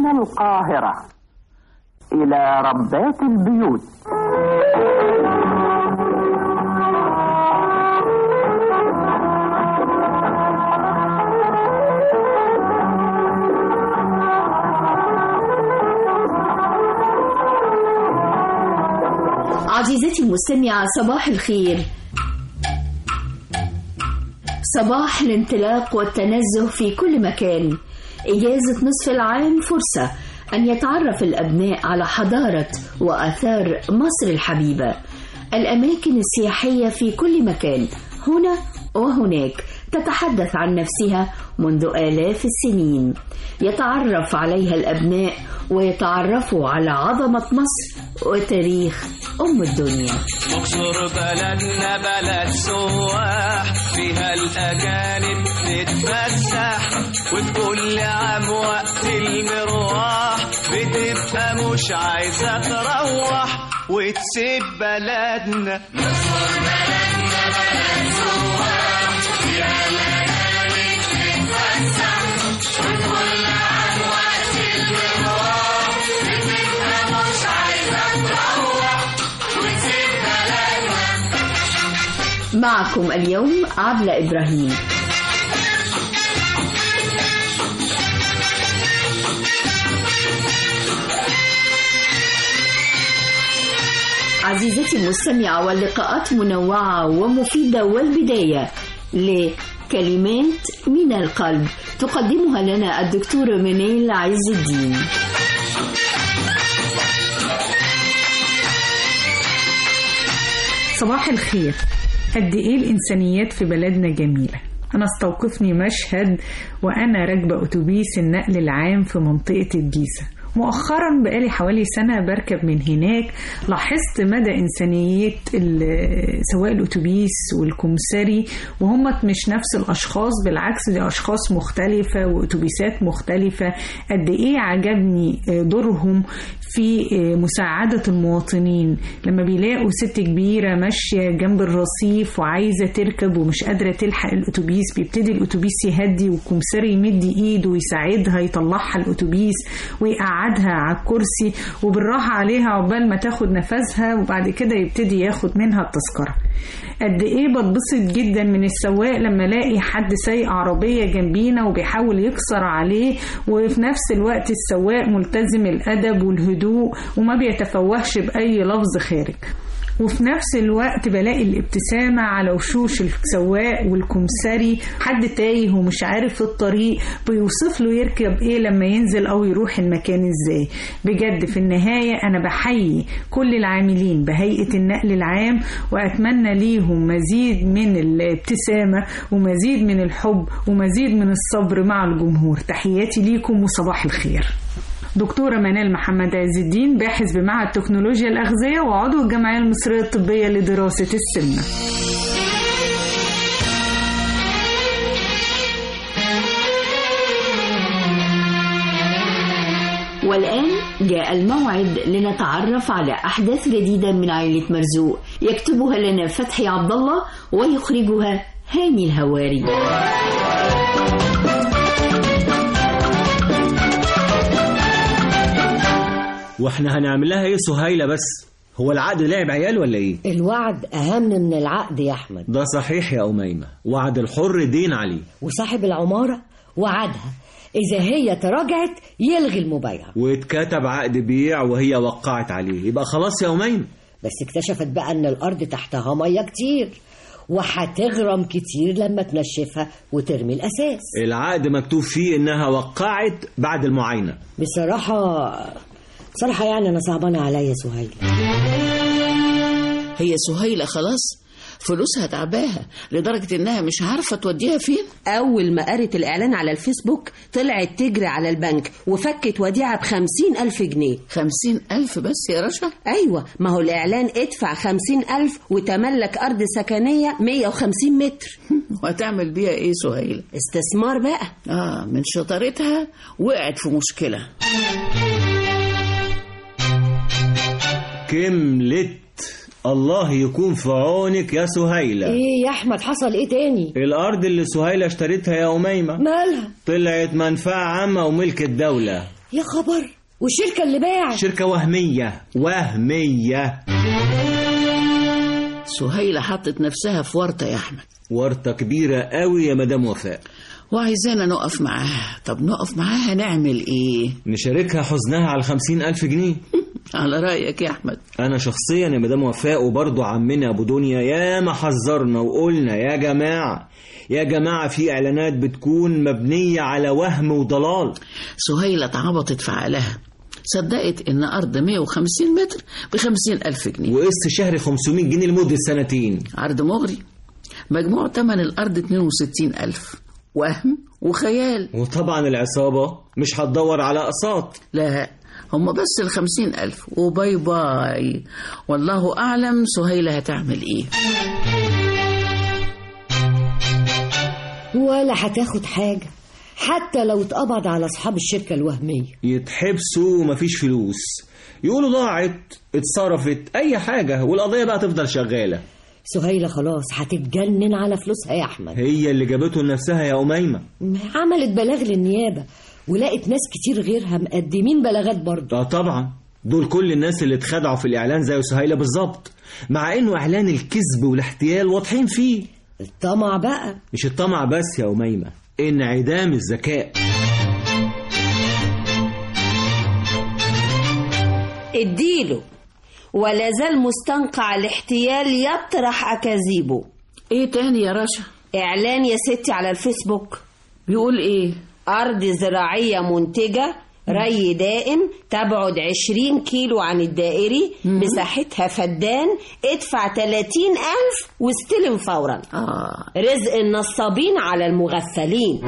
القاهرة إلى ربات البيوت عزيزتي المستمعة صباح الخير صباح الانطلاق والتنزه في كل مكان إجازة نصف العام فرصة أن يتعرف الأبناء على حضارة وآثار مصر الحبيبة الأماكن السياحية في كل مكان هنا وهناك تتحدث عن نفسها منذ آلاف السنين يتعرف عليها الأبناء ويتعرفوا على عظمة مصر وتاريخ أم الدنيا مصر بلدنا بلد سواح فيها الأجانب تتفسح وفي كل عام وقت المروح بتبقى مش عايزة تروح وتسيب بلدنا مصر بلدنا بلد سواح فيها الأجانب تتفسح وفي كل عام وقت المروح بتبقى مش عايزة تروح وتسيب بلدنا معكم اليوم عبلة إبراهيم عزيزتي المستمعة واللقاءات منوعة ومفيدة والبداية لكلمات من القلب تقدمها لنا الدكتورة منيل عز الدين صباح الخير قد ايه الانسانيات في بلدنا جميله انا استوقفني مشهد وانا راكبه اتوبيس النقل العام في منطقه الجيزه مؤخرا بقالي حوالي سنة بركب من هناك لاحظت مدى إنسانية ال- سواق الأتوبيس والكمساري وهم مش نفس الأشخاص بالعكس دي أشخاص مختلفة وأتوبيسات مختلفة قد إيه عجبني آه، دورهم في آه، مساعدة المواطنين لما بيلاقوا ست كبيرة ماشية جنب الرصيف وعايزة تركب ومش قادرة تلحق الأتوبيس بيبتدي الأتوبيس يهدي والكمساري يمد إيده ويساعدها يطلعها الأتوبيس ويقعدها على الكرسي وبالراحة عليها عقبال ما تاخد نفسها وبعد كده يبتدي ياخد منها التذكرة قد ايه بتبسط جدا من السواق لما الاقي حد سايق عربية جنبينا وبيحاول يكسر عليه وفي نفس الوقت السواق ملتزم الادب والهدوء وما بيتفوهش باي لفظ خارج وفي نفس الوقت بلاقي الابتسامة على وشوش السواق والكمساري حد تايه ومش عارف الطريق بيوصف له يركب ايه لما ينزل او يروح المكان ازاي بجد في النهاية انا بحيي كل العاملين بهيئة النقل العام واتمنى ليهم مزيد من الابتسامة ومزيد من الحب ومزيد من الصبر مع الجمهور تحياتي ليكم وصباح الخير دكتورة منال محمد عز الدين باحث بمعهد تكنولوجيا الأغذية وعضو الجمعية المصرية الطبية لدراسة السمنة والآن جاء الموعد لنتعرف على أحداث جديدة من عائلة مرزوق يكتبها لنا فتحي عبد الله ويخرجها هاني الهواري واحنا هنعمل لها ايه سهيله بس هو العقد لعب عيال ولا ايه الوعد أهم من العقد يا أحمد ده صحيح يا أميمة وعد الحر دين عليه وصاحب العمارة وعدها إذا هي تراجعت يلغي المبايعة واتكتب عقد بيع وهي وقعت عليه يبقى خلاص يا أميمة بس اكتشفت بقى إن الأرض تحتها مية كتير وهتغرم كتير لما تنشفها وترمي الأساس العقد مكتوب فيه إنها وقعت بعد المعاينة بصراحة بصراحة يعني أنا صعبانة عليا سهيل هي سهيلة خلاص فلوسها تعباها لدرجة إنها مش عارفة توديها فين أول ما قرت الإعلان على الفيسبوك طلعت تجري على البنك وفكت وديعة بخمسين ألف جنيه خمسين ألف بس يا رشا أيوة ما هو الإعلان ادفع خمسين ألف وتملك أرض سكنية مية وخمسين متر وهتعمل بيها إيه سهيلة استثمار بقى آه من شطارتها وقعت في مشكلة كملت الله يكون في عونك يا سهيلة إيه يا أحمد حصل إيه تاني الأرض اللي سهيلة اشتريتها يا أميمة مالها طلعت منفعة عامة وملك الدولة يا خبر والشركة اللي باعت شركة وهمية وهمية سهيلة حطت نفسها في ورطة يا أحمد ورطة كبيرة قوي يا مدام وفاء وعايزانا نقف معاها طب نقف معاها نعمل إيه نشاركها حزنها على الخمسين ألف جنيه على رأيك يا أحمد أنا شخصيا يا مدام وفاء وبرضه عمنا أبو دنيا يا ما حذرنا وقلنا يا جماعة يا جماعة في إعلانات بتكون مبنية على وهم وضلال سهيلة اتعبطت في عقلها صدقت إن أرض 150 متر ب 50 ألف جنيه وقسط شهري 500 جنيه لمدة سنتين عرض مغري مجموع تمن الأرض 62 ألف وهم وخيال وطبعا العصابة مش هتدور على أقساط لا هم بس الخمسين ألف وباي باي والله أعلم سهيلة هتعمل إيه ولا هتاخد حاجة حتى لو اتقبض على أصحاب الشركة الوهمية يتحبسوا ومفيش فلوس يقولوا ضاعت اتصرفت أي حاجة والقضية بقى تفضل شغالة سهيلة خلاص هتتجنن على فلوسها يا أحمد هي اللي جابته لنفسها يا أميمة عملت بلاغ للنيابة ولقت ناس كتير غيرها مقدمين بلاغات برضه اه طبعا دول كل الناس اللي اتخدعوا في الإعلان زي سهيلة بالظبط مع إنه إعلان الكذب والاحتيال واضحين فيه الطمع بقى مش الطمع بس يا أميمة انعدام الذكاء اديله ولا زال مستنقع الاحتيال يطرح أكاذيبه إيه تاني يا رشا إعلان يا ستي على الفيسبوك بيقول إيه أرض زراعية منتجة ري دائم تبعد 20 كيلو عن الدائري مساحتها فدان ادفع 30 ألف واستلم فورا آه رزق النصابين على المغفلين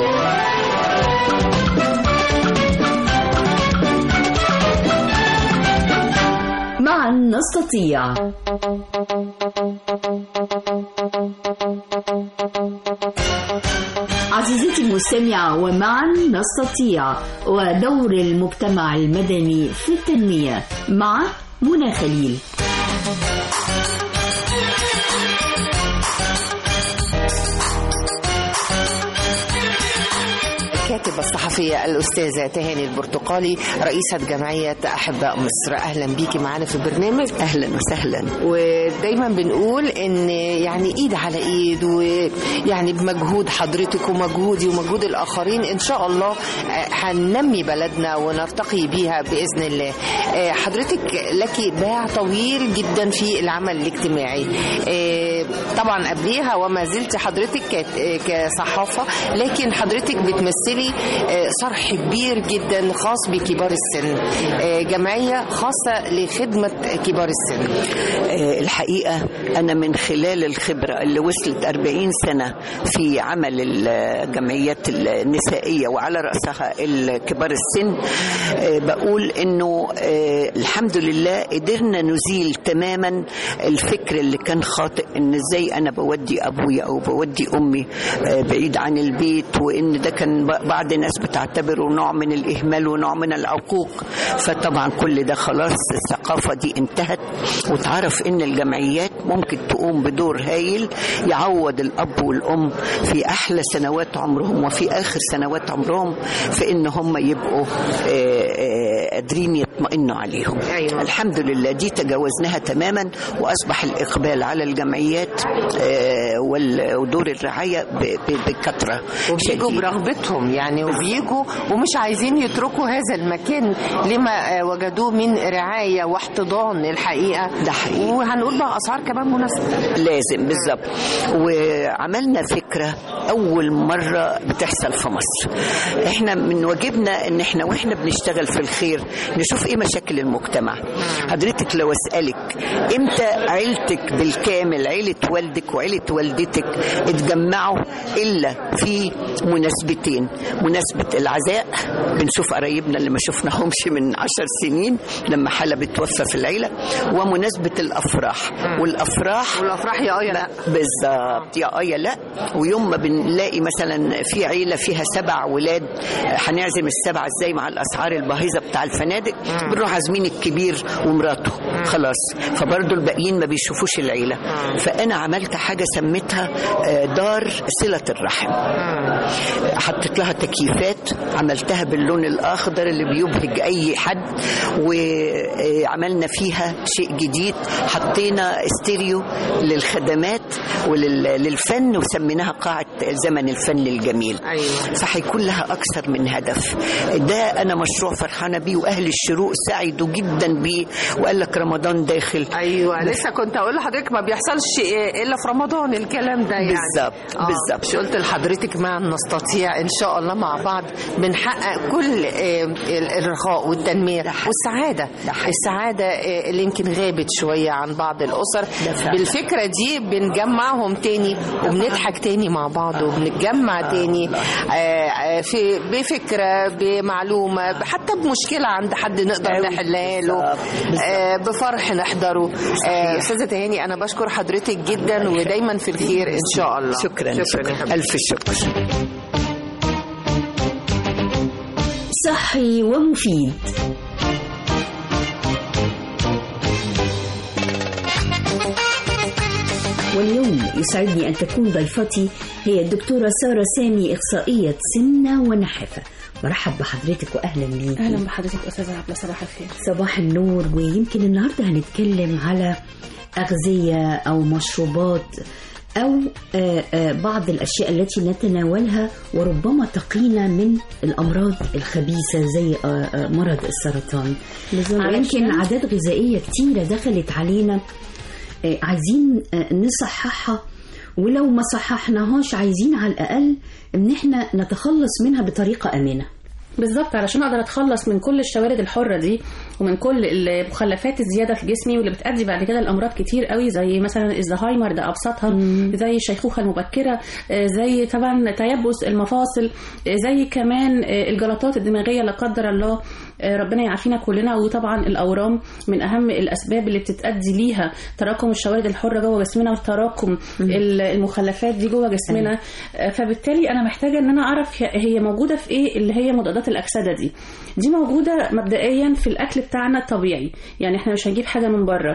معا نستطيع عزيزتي المستمعة ومعا نستطيع ودور المجتمع المدني في التنمية مع منى خليل الكاتبة الصحفية الأستاذة تهاني البرتقالي رئيسة جمعية أحباء مصر أهلا بيكي معانا في البرنامج اهلا وسهلا ودايما بنقول ان يعني ايد على ايد ويعني بمجهود حضرتك ومجهودي ومجهود الاخرين ان شاء الله آه، هننمي بلدنا ونرتقي بيها باذن الله آه، حضرتك لك باع طويل جدا في العمل الاجتماعي آه، طبعا قبليها وما زلت حضرتك كت- آه، كصحافه لكن حضرتك بتمثلي آه، صرح كبير جدا خاص بكبار السن آه، جمعيه خاصه لخدمه كبار السن آه، الحقيقة أنا من خلال الخبرة اللي وصلت 40 سنة في عمل الجمعيات النسائية وعلى رأسها كبار السن آه، بقول إنه آه، الحمد لله قدرنا نزيل تماما الفكر اللي كان خاطئ إن إزاي أنا بودي أبويا أو بودي أمي آه، بعيد عن البيت وإن ده كان ب- بعض الناس بتعتبره نوع من الإهمال ونوع من العقوق فطبعا كل ده خلاص الثقافة دي انتهت وتعرف ان الجمعيات ممكن تقوم بدور هايل يعوض الاب والام في احلى سنوات عمرهم وفي اخر سنوات عمرهم في ان هم يبقوا آه، آه، قادرين يطمئنوا عليهم أيوة. الحمد لله دي تجاوزناها تماما واصبح الاقبال على الجمعيات آه، وال- ودور الرعايه ب- ب- بكثره وبيجوا شديدة. برغبتهم يعني وبيجوا ومش عايزين يتركوا هذا المكان لما آه، وجدوه من رعاية واحتضان الحقيقة ده حقيقي. وهنقول بقى أسعار كمان مناسبة لازم بالظبط وعملنا فكرة أول مرة بتحصل في مصر احنا من واجبنا ان احنا واحنا بنشتغل في الخير نشوف ايه مشاكل المجتمع حضرتك لو اسألك امتى عيلتك بالكامل عيلة والدك وعيلة والدتك اتجمعوا الا في مناسبتين مناسبة العزاء بنشوف قرايبنا اللي ما شفناهمش من عشر سنين لما حالة بتوفى في العيلة ومناسبة الأفراح والأفراح والأفراح يا آية لا بالظبط يا آية لا ويوم ما بنلاقي مثلا في عيلة فيها سبع ولاد آه، هنعزم السبعة ازاي مع الأسعار الباهظة بتاع الفنادق بنروح عازمين الكبير ومراته خلاص فبرضه الباقيين ما بيشوفوش العيلة فأنا عملت حاجة سميتها آه، دار صلة الرحم حطيت لها تكييفات عملتها باللون الاخضر اللي بيبهج اي حد وعملنا فيها شيء جديد حطينا استيريو للخدمات وللفن وسميناها قاعه زمن الفن الجميل أيوة. فهيكون لها اكثر من هدف ده انا مشروع فرحانه بيه واهل الشروق سعدوا جدا بيه وقال لك رمضان داخل ايوه لسه كنت اقول لحضرتك ما بيحصلش الا في رمضان الكلام ده يعني بالظبط، آه، بالظبط. مش قلت لحضرتك معا نستطيع ان شاء الله مع بعض بنحقق كل آه، ال- الرخاء والتنميه والسعاده السعاده آه، اللي يمكن غابت شويه عن بعض الاسر بالفكره دي بنجمعهم تاني وبنضحك تاني مع بعض وبنتجمع تاني آه، آه، في بفكره بمعلومه حتى بمشكله عند حد نقدر نحلها له آه، بفرح نحضره آه، استاذه تهاني انا بشكر حضرتك جدا ودايما في الخير ان شاء الله شكرا يا شكرا حبيبتي. الف شكر صحي ومفيد واليوم يسعدني أن تكون ضيفتي هي الدكتورة سارة سامي إخصائية سمنة ونحافة مرحب بحضرتك وأهلا بيك اهلا بحضرتك استاذه عبله صباح الخير صباح النور ويمكن النهارده هنتكلم على أغذية أو مشروبات أو آه، آه، بعض الأشياء التي نتناولها وربما تقينا من الأمراض الخبيثة زي آه، آه، مرض السرطان ويمكن علشان- عادات غذائية كتيرة دخلت علينا آه، عايزين آه، نصححها ولو ما صححناهاش عايزين على الأقل إن احنا نتخلص منها بطريقة آمنة بالظبط علشان اقدر اتخلص من كل الشوارد الحره دي ومن كل المخلفات الزياده في جسمي واللي بتؤدي بعد كده لامراض كتير قوي زي مثلا الزهايمر ده ابسطها زي الشيخوخه المبكره آه، زي طبعا تيبس المفاصل آه، زي كمان آه، الجلطات الدماغيه لا قدر الله آه، ربنا يعافينا كلنا وطبعا الاورام من اهم الاسباب اللي بتتادي ليها تراكم الشوارد الحره جوه جسمنا وتراكم ال- المخلفات دي جوه جسمنا آه، فبالتالي انا محتاجه ان انا اعرف هي- هي موجوده في ايه اللي هي مضادات الاكسده دي دي موجوده مبدئيا في الاكل بتاعنا الطبيعي يعني احنا مش هنجيب حاجه من بره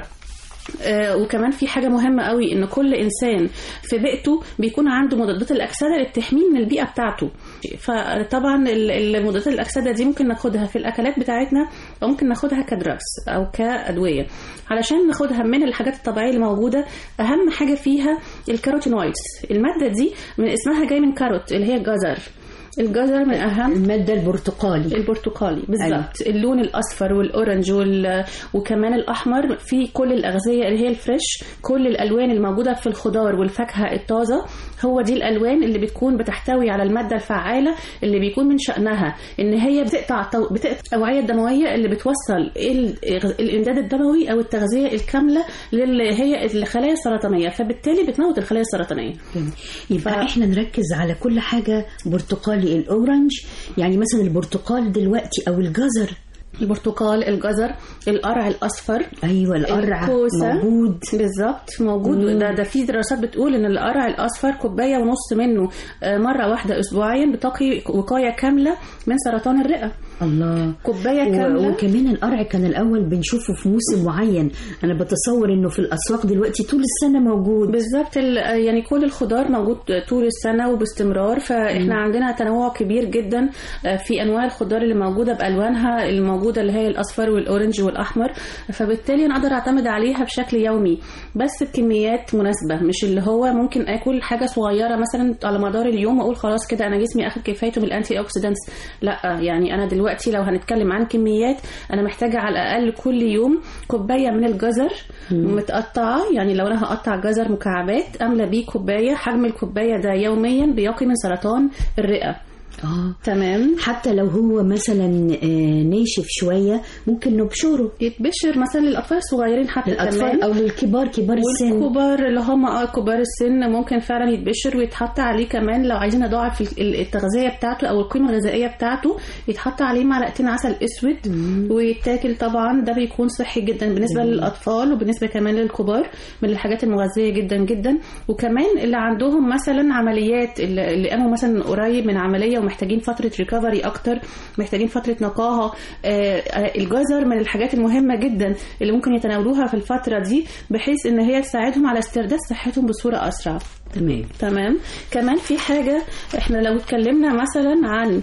آه، وكمان في حاجة مهمة قوي ان كل انسان في بيئته بيكون عنده مضادات الاكسدة اللي بتحميه من البيئة بتاعته فطبعا ال- المضادات الاكسدة دي ممكن ناخدها في الاكلات بتاعتنا او ممكن ناخدها كدراكس او كادوية علشان ناخدها من الحاجات الطبيعية اللي موجودة اهم حاجة فيها الكاروتينويدز المادة دي من اسمها جاي من كاروت اللي هي الجزر الجزر من اهم المادة البرتقالي البرتقالي بالظبط اللون الاصفر والاورنج وال... وكمان الاحمر في كل الاغذيه اللي هي الفريش كل الالوان الموجوده في الخضار والفاكهه الطازه هو دي الالوان اللي بتكون بتحتوي على الماده الفعاله اللي بيكون من شانها ان هي بتقطع تو... بتقطع الاوعيه الدمويه اللي بتوصل ال... الامداد الدموي او التغذيه الكامله للي هي الخلايا السرطانيه فبالتالي بتموت الخلايا السرطانيه يبقى ف... احنا نركز على كل حاجة برتقالي الأورنج يعني مثلا البرتقال دلوقتي أو الجزر البرتقال الجزر القرع الاصفر ايوه القرع الكوسة. موجود بالظبط موجود مم. ده ده في دراسات بتقول ان القرع الاصفر كوبايه ونص منه آه، مره واحده اسبوعيا بتقي وقايه كامله من سرطان الرئه الله كوبايه و- كامله وكمان القرع كان الأول بنشوفه في موسم معين أنا بتصور إنه في الأسواق دلوقتي طول السنة موجود بالظبط ال- يعني كل الخضار موجود طول السنه وباستمرار فاحنا مم. عندنا تنوع كبير جدا آه، في انواع الخضار اللي موجوده بالوانها الموجوده اللي هي الاصفر والاورنج والاحمر فبالتالي انا اقدر اعتمد عليها بشكل يومي بس بكميات مناسبه مش اللي هو ممكن اكل حاجه صغيره مثلا على مدار اليوم واقول خلاص كده انا جسمي اخد كفايته من الانتي اوكسيدانتس لا يعني انا دلوقتي لو هنتكلم عن كميات انا محتاجه على الاقل كل يوم كوبايه من الجزر متقطعه يعني لو انا هقطع جزر مكعبات املى بيه كوبايه حجم الكوبايه ده يوميا بيقي من سرطان الرئه اه تمام حتى لو هو مثلا آه، ناشف شوية ممكن نبشره يتبشر مثلا للاطفال الصغيرين حتى للأطفال كمان. أو للكبار كبار السن والكبار اللي هم اه كبار السن ممكن فعلا يتبشر ويتحط عليه كمان لو عايزين نضاعف ال- ال- التغذيه بتاعته او القيمه الغذائيه بتاعته يتحط عليه معلقتين عسل اسود ويتاكل طبعا ده بيكون صحي جدا بالنسبه جميل. للاطفال وبالنسبه كمان للكبار من الحاجات المغذيه جدا جدا وكمان اللي عندهم مثلا عمليات اللي اللي قاموا مثلا قريب من عمليه ومحتاجين فتره ريكفري اكتر محتاجين فتره نقاهه آه، آه، الجزر من الحاجات المهمه جدا اللي ممكن يتناولوها في الفتره دي بحيث ان هي تساعدهم على استرداد صحتهم بصوره اسرع تمام تمام كمان في حاجه احنا لو اتكلمنا مثلا عن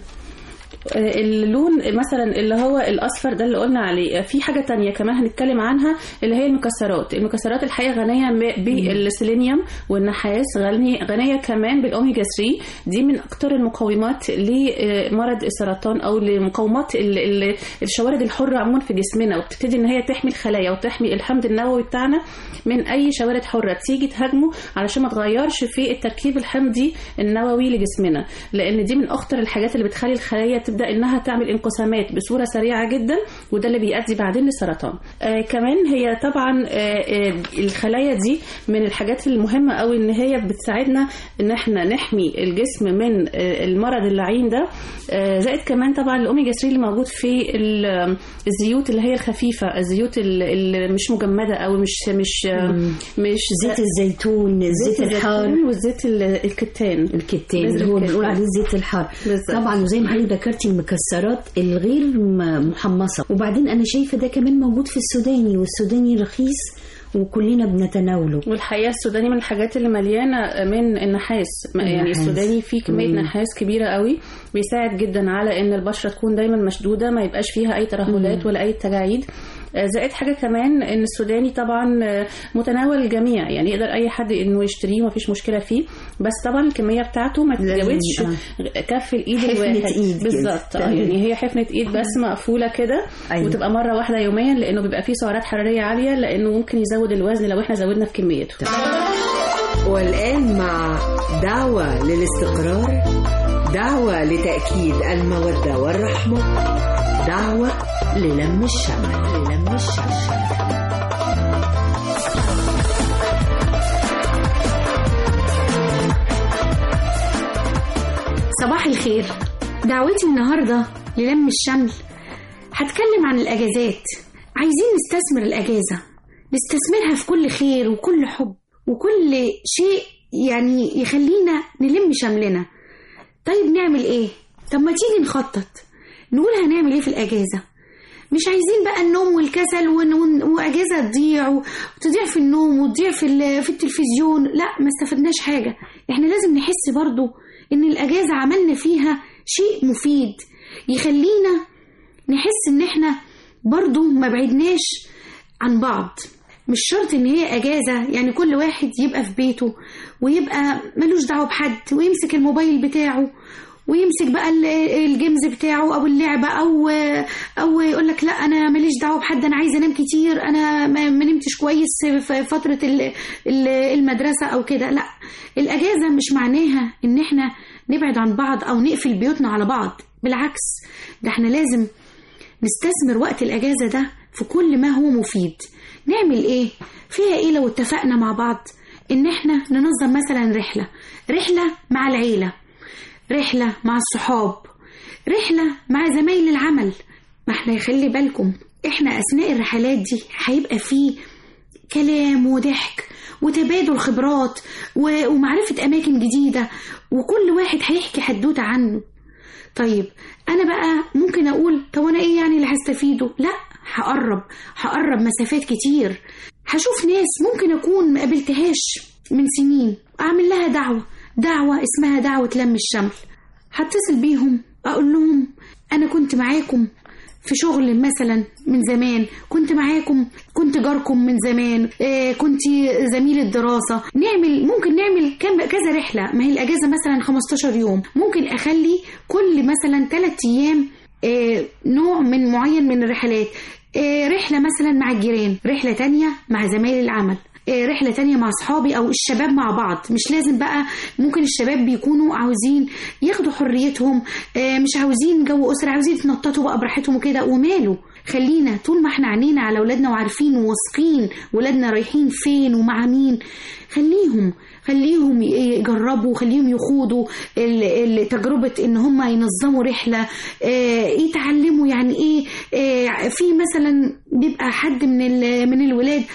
اللون مثلا اللي هو الاصفر ده اللي قلنا عليه في حاجه تانية كمان هنتكلم عنها اللي هي المكسرات المكسرات الحقيقه غنيه م- بالسيلينيوم والنحاس غنيه غنيه كمان بالاوميجا 3 دي من اكتر المقومات لمرض السرطان او لمقاومات ال- ال- الشوارد الحره عموما في جسمنا وبتبتدي ان هي تحمي الخلايا وتحمي الحمض النووي بتاعنا من اي شوارد حره تيجي تهاجمه علشان ما تغيرش في التركيب الحمضي النووي لجسمنا لان دي من اخطر الحاجات اللي بتخلي الخلايا تبدا انها تعمل انقسامات بصوره سريعه جدا وده اللي بيؤدي بعدين للسرطان آه كمان هي طبعا آه آه الخلايا دي من الحاجات المهمه قوي ان هي بتساعدنا ان احنا نحمي الجسم من آه المرض اللعين ده آه زائد كمان طبعا الاوميجا 3 اللي موجود في ال- الزيوت اللي هي الخفيفه الزيوت ال- اللي مش مجمده او مش مش آه مش زيت الزيتون زيت الحار والزيت ال- الكتان الكتان اللي هو بنقول عليه زيت الحار طبعا وزي ما حضرتك ذكرتي المكسرات الغير م- محمصه وبعدين انا شايفه ده كمان موجود في السوداني والسوداني رخيص وكلنا بنتناوله والحقيقه السوداني من الحاجات اللي مليانه من النحاس يعني النحاس. السوداني فيه كميه مم. نحاس كبيره قوي بيساعد جدا على ان البشره تكون دايما مشدوده ما يبقاش فيها اي ترهلات مم. ولا اي تجاعيد آه، زائد حاجه كمان ان السوداني طبعا آه، متناول الجميع يعني يقدر اي حد انه يشتريه ومفيش مشكله فيه بس طبعا الكميه بتاعته ما لازم تتجاوزش كف الايد حفنة الواحد إيد كده. بالظبط آه، تمام. يعني هي حفنه ايد بس مقفوله كده أيوة. وتبقى مره واحده يوميا لانه بيبقى فيه سعرات حراريه عاليه لانه ممكن يزود الوزن لو احنا زودنا في كميته والآن مع دعوة للاستقرار دعوة لتأكيد المودة والرحمة دعوة للم الشمل للم الشمل صباح الخير دعوتي النهاردة للم الشمل هتكلم عن الأجازات عايزين نستثمر الأجازة نستثمرها في كل خير وكل حب وكل شيء يعني يخلينا نلم شملنا طيب نعمل ايه طب ما تيجي نخطط نقول هنعمل ايه في الأجازة مش عايزين بقى النوم والكسل ون- ون- واجازه تضيع وتضيع في النوم وتضيع في ال- في التلفزيون لا ما استفدناش حاجه احنا لازم نحس برضو ان الاجازه عملنا فيها شيء مفيد يخلينا نحس ان احنا برضو ما بعدناش عن بعض مش شرط ان هي اجازه يعني كل واحد يبقى في بيته ويبقى ملوش دعوه بحد ويمسك الموبايل بتاعه ويمسك بقى ال- الجيمز بتاعه او اللعبه او او يقول لك لا انا ماليش دعوه بحد انا عايزه انام كتير انا ما ما نمتش كويس في فتره ال- ال- المدرسه او كده لا الاجازه مش معناها ان احنا نبعد عن بعض او نقفل بيوتنا على بعض بالعكس ده احنا لازم نستثمر وقت الأجازة ده في كل ما هو مفيد نعمل إيه؟ فيها إيه لو اتفقنا مع بعض إن إحنا ننظم مثلا رحلة رحلة مع العيلة رحلة مع الصحاب رحلة مع زمايل العمل ما احنا يخلي بالكم احنا أثناء الرحلات دي هيبقى فيه كلام وضحك وتبادل خبرات و- ومعرفة أماكن جديدة وكل واحد هيحكي حدوتة عنه طيب انا بقى ممكن اقول طب انا ايه يعني اللي هستفيده لا هقرب هقرب مسافات كتير هشوف ناس ممكن اكون ما قابلتهاش من سنين اعمل لها دعوه دعوه اسمها دعوه لم الشمل هتصل بيهم اقول لهم انا كنت معاكم في شغل مثلا من زمان كنت معاكم كنت جاركم من زمان آه كنت زميل الدراسة نعمل ممكن نعمل كم كذا رحلة ما هي الأجازة مثلا 15 يوم ممكن أخلي كل مثلا 3 أيام آه نوع من معين من الرحلات آه رحلة مثلا مع الجيران رحلة تانية مع زمايل العمل آه، رحلة تانية مع أصحابي أو الشباب مع بعض مش لازم بقى ممكن الشباب بيكونوا عاوزين ياخدوا حريتهم آه، مش عاوزين جو أسرة عاوزين يتنططوا بقى براحتهم وكده وماله خلينا طول ما احنا عينينا على أولادنا وعارفين وواثقين ولادنا رايحين فين ومع مين خليهم خليهم ي- يجربوا خليهم يخوضوا ال- ال- تجربة ان هم ينظموا رحلة آه، يتعلموا يعني ايه آه، في مثلا بيبقى حد من ال- من الولاد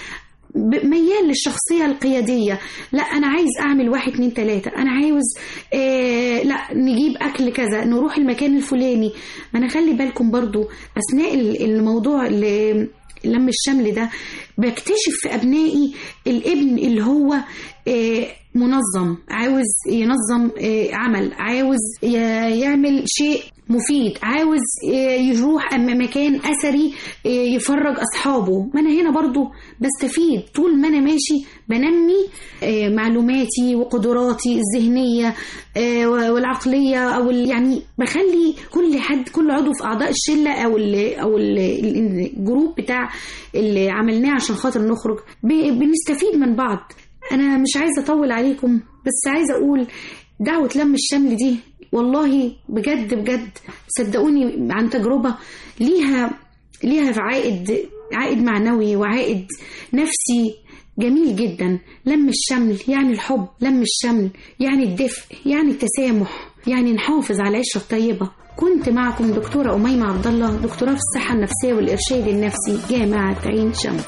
ب- ميال للشخصية القيادية لا أنا عايز أعمل واحد اتنين تلاتة أنا عاوز آه لا نجيب أكل كذا نروح المكان الفلاني أنا خلي بالكم برضو أثناء ال- الموضوع اللي لم الشمل ده بكتشف في أبنائي الابن اللي هو آه، منظم عاوز ينظم آه، عمل عاوز ي- يعمل شيء مفيد عاوز آه، يروح أما مكان أثري آه، يفرج أصحابه ما أنا هنا برضو بستفيد طول ما أنا ماشي بنمي آه، معلوماتي وقدراتي الذهنية آه، والعقلية أو ال- يعني بخلي كل حد كل عضو في أعضاء الشلة أو ال أو ال الجروب بتاع اللي عملناه عشان خاطر نخرج ب- بنستفيد من بعض أنا مش عايزة أطول عليكم بس عايزة أقول دعوة لم الشمل دي والله بجد بجد صدقوني عن تجربة ليها ليها عائد عائد معنوي وعائد نفسي جميل جدا لم الشمل يعني الحب لم الشمل يعني الدفء يعني التسامح يعني نحافظ على العشرة الطيبة كنت معكم دكتورة أميمة عبد الله دكتوراه في الصحة النفسية والإرشاد النفسي جامعة عين شمس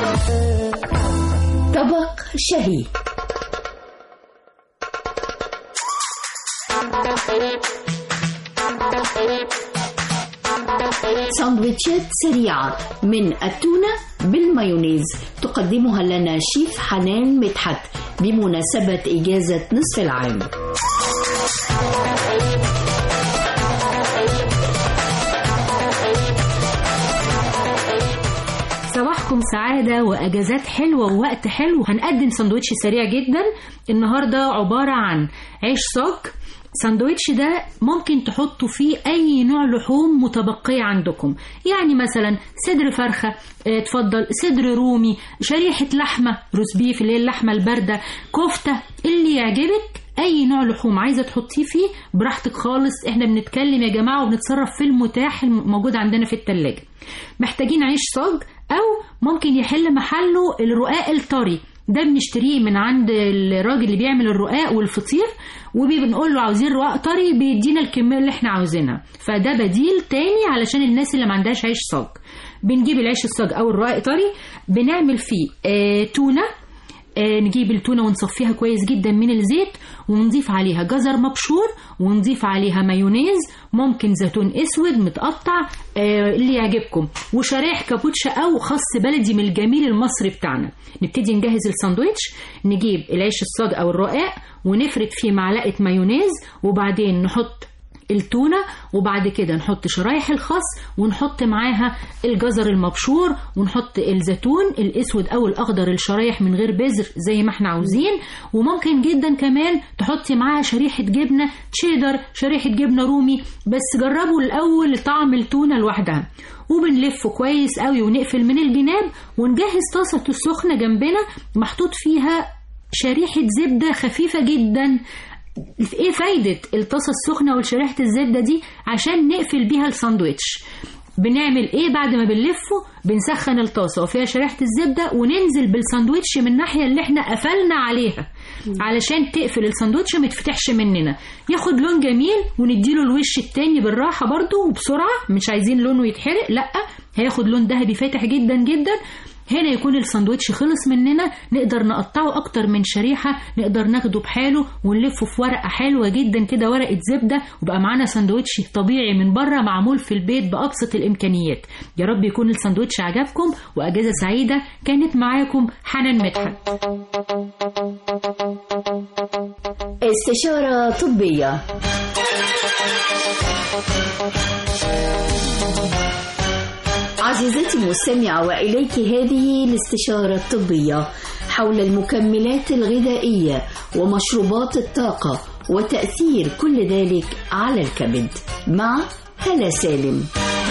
طبق شهي ساندويتشات سريعة من التونة بالمايونيز تقدمها لنا شيف حنان مدحت بمناسبة إجازة نصف العام صباحكم سعادة وأجازات حلوة ووقت حلو هنقدم سندوتش سريع جدا النهاردة عبارة عن عيش صاج ساندويتش ده ممكن تحطوا فيه أي نوع لحوم متبقية عندكم يعني مثلا صدر فرخة اه، اتفضل صدر رومي شريحة لحمة روز بيف اللي هي اللحمة الباردة كفتة اللي يعجبك اي نوع لحوم عايزه تحطيه فيه براحتك خالص احنا بنتكلم يا جماعه وبنتصرف في المتاح الموجود عندنا في التلاجة محتاجين عيش صاج او ممكن يحل محله الرقاق الطري ده بنشتريه من عند الراجل اللي بيعمل الرقاق والفطير وبنقول له عاوزين رقاق طري بيدينا الكميه اللي احنا عاوزينها فده بديل تاني علشان الناس اللي ما عندهاش عيش صاج بنجيب العيش الصاج او الرقاق طري بنعمل فيه آه تونه آه، نجيب التونة ونصفيها كويس جدا من الزيت ونضيف عليها جزر مبشور ونضيف عليها مايونيز ممكن زيتون اسود متقطع آه، اللي يعجبكم وشرايح كابوتشا او خس بلدي من الجميل المصري بتاعنا نبتدي نجهز الساندويتش نجيب العيش الصاج او الرقاق ونفرد فيه معلقة مايونيز وبعدين نحط التونة وبعد كده نحط شرايح الخس ونحط معاها الجزر المبشور ونحط الزيتون الاسود او الاخضر الشرايح من غير بذر زي ما احنا عاوزين وممكن جدا كمان تحطي معاها شريحة جبنة تشيدر شريحة جبنة رومي بس جربوا الاول طعم التونة لوحدها وبنلفه كويس قوي ونقفل من الجناب ونجهز طاسة السخنة جنبنا محطوط فيها شريحة زبدة خفيفة جدا ايه فايدة الطاسة السخنة والشريحة الزبدة دي عشان نقفل بيها الساندويتش بنعمل ايه بعد ما بنلفه بنسخن الطاسة وفيها شريحة الزبدة وننزل بالساندويتش من الناحية اللي احنا قفلنا عليها علشان تقفل الساندوتش ما يتفتحش مننا ياخد لون جميل ونديله الوش التاني بالراحة برضو وبسرعة مش عايزين لونه يتحرق لا هياخد لون ذهبي فاتح جدا جدا هنا يكون الساندوتش خلص مننا نقدر نقطعه اكتر من شريحة نقدر ناخده بحاله ونلفه في ورقة حلوة جدا كده ورقة زبدة وبقى معانا ساندوتش طبيعي من بره معمول في البيت بأبسط الإمكانيات يا رب يكون الساندوتش عجبكم وأجازة سعيدة كانت معاكم حنان مدحت استشارة طبية عزيزتي المستمعة وإليك هذه الاستشارة الطبية حول المكملات الغذائية ومشروبات الطاقة وتأثير كل ذلك على الكبد مع هلا سالم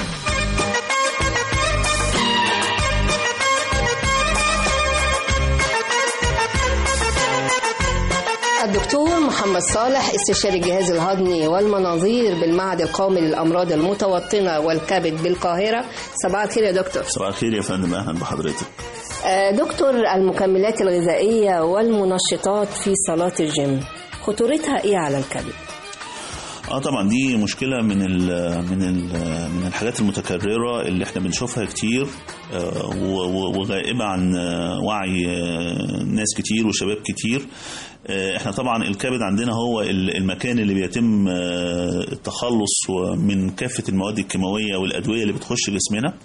الدكتور محمد صالح استشاري الجهاز الهضمي والمناظير بالمعهد القومي للأمراض المتوطنة والكبد بالقاهرة صباح الخير يا دكتور صباح الخير يا فندم اهلا بحضرتك آه، دكتور المكملات الغذائية والمنشطات في صلاة الجيم خطورتها ايه على الكبد؟ اه طبعا دي مشكله من ال من ال من الحاجات المتكرره اللي احنا بنشوفها كتير آه، و- و- وغائبه عن آه، وعي آه، ناس كتير وشباب كتير آه، احنا طبعا الكبد عندنا هو ال- المكان اللي بيتم آه، التخلص من كافه المواد الكيماويه والادويه اللي بتخش جسمنا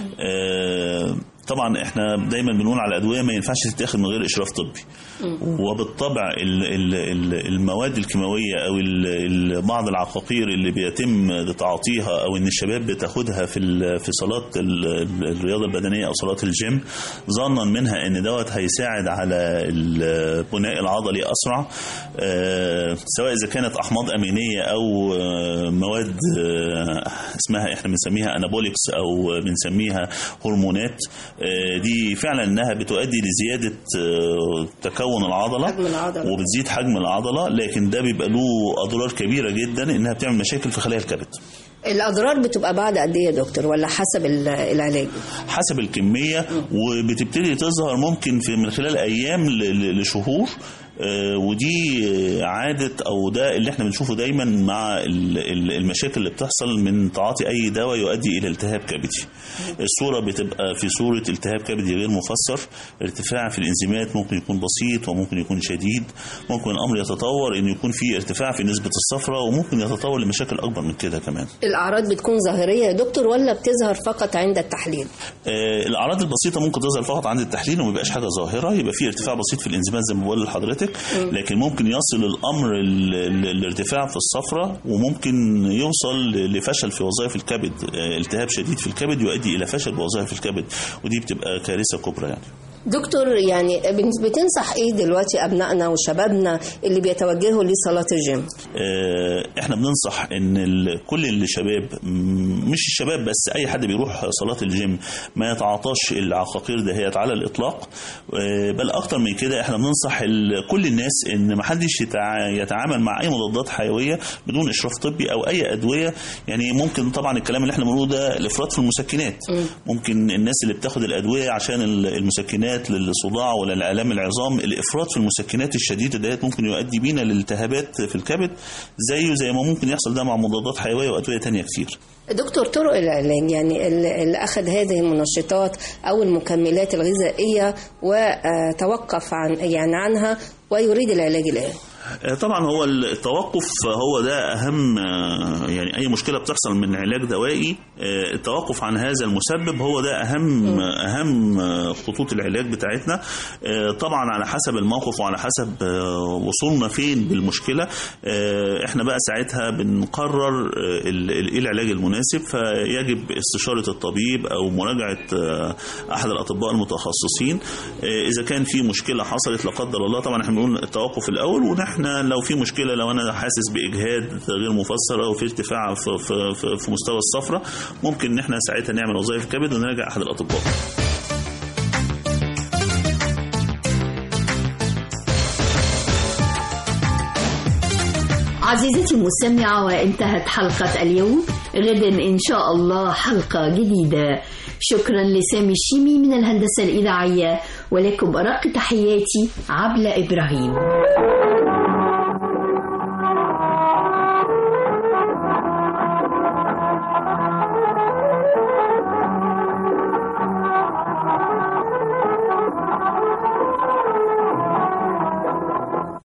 آه، طبعا احنا دايما بنقول على الادويه ما ينفعش تتاخد من غير اشراف طبي وبالطبع ال- ال- ال- المواد الكيماويه او ال- ال- بعض العقاقير اللي بيتم تعاطيها او ان الشباب بتاخدها في ال- في صالات ال- ال- الرياضه البدنيه او صالات الجيم ظنا منها ان دوت هيساعد على البناء العضلي اسرع آه، سواء اذا كانت احماض امينيه او آه، مواد آه، اسمها احنا بنسميها انابوليكس او بنسميها هرمونات آه، دي فعلا انها بتؤدي لزياده آه، تكون العضله حجم العضلة. وبتزيد حجم العضله لكن ده بيبقى له اضرار كبيره جدا انها بتعمل مشاكل في خلايا الكبد الأضرار بتبقى بعد قد إيه يا دكتور ولا حسب ال- العلاج حسب الكميه وبتبتدي تظهر ممكن في من خلال ايام ل- ل- لشهور آه، ودي آه، عادة أو ده اللي احنا بنشوفه دايما مع ال- ال- المشاكل اللي بتحصل من تعاطي أي دواء يؤدي إلى التهاب كبدي الصورة بتبقى في صورة التهاب كبدي غير مفسر ارتفاع في الإنزيمات ممكن يكون بسيط وممكن يكون شديد ممكن الأمر يتطور إن يكون في ارتفاع في نسبة الصفرة وممكن يتطور لمشاكل أكبر من كده كمان الأعراض بتكون ظاهرية يا دكتور ولا بتظهر فقط عند التحليل آه، الاعراض البسيطه ممكن تظهر فقط عند التحليل وما يبقاش حاجه ظاهره يبقى في ارتفاع بسيط في الانزيمات زي ما بقول لحضرتك لكن ممكن يصل الامر ال- ال- الارتفاع في الصفرة وممكن يوصل لفشل في وظائف الكبد آه، التهاب شديد في الكبد يؤدي الى فشل بوظائف الكبد ودي بتبقى كارثه كبرى يعني دكتور يعني بن- بتنصح ايه دلوقتي ابنائنا وشبابنا اللي بيتوجهوا لصلاه الجيم آه، احنا بننصح ان ال- كل الشباب م- مش الشباب بس اي حد بيروح صلاه الجيم ما يتعاطاش العقاقير دهيت على الاطلاق آه، بل اكتر من كده احنا بننصح ال- كل الناس ان ما حدش يتع- يتعامل مع اي مضادات حيويه بدون اشراف طبي او اي ادويه يعني ممكن طبعا الكلام اللي احنا بنقوله ده الافراط في المسكنات ممكن الناس اللي بتاخد الادويه عشان ال- المسكنات للصداع ولا لالام العظام الافراط في المسكنات الشديده ديت ممكن يؤدي بينا لالتهابات في الكبد زيه زي ما ممكن يحصل ده مع مضادات حيويه وادويه تانية كتير دكتور طرق العلاج يعني اللي اللي اخذ هذه المنشطات او المكملات الغذائيه وتوقف عن يعني عنها ويريد العلاج الان آه، طبعا هو التوقف هو ده اهم آه، يعني اي مشكله بتحصل من علاج دوائي آه، التوقف عن هذا المسبب هو ده اهم اهم آه، خطوط العلاج بتاعتنا آه، طبعا على حسب الموقف وعلى حسب آه، وصولنا فين بالمشكله آه، احنا بقى ساعتها بنقرر آه، ال- ال- ايه العلاج المناسب فيجب استشاره الطبيب او مراجعه آه، احد الاطباء المتخصصين آه، اذا كان في مشكله حصلت لا قدر الله طبعا احنا بنقول التوقف الاول ونحن لو في مشكله لو انا حاسس باجهاد غير مفسر او في ارتفاع في, في, في, في مستوى الصفرة ممكن ان احنا ساعتها نعمل وظائف كبد ونراجع احد الاطباء عزيزتي المستمعة وانتهت حلقة اليوم غدا إن شاء الله حلقة جديدة شكرا لسامي الشيمي من الهندسة الإذاعية ولكم أرق تحياتي عبلة إبراهيم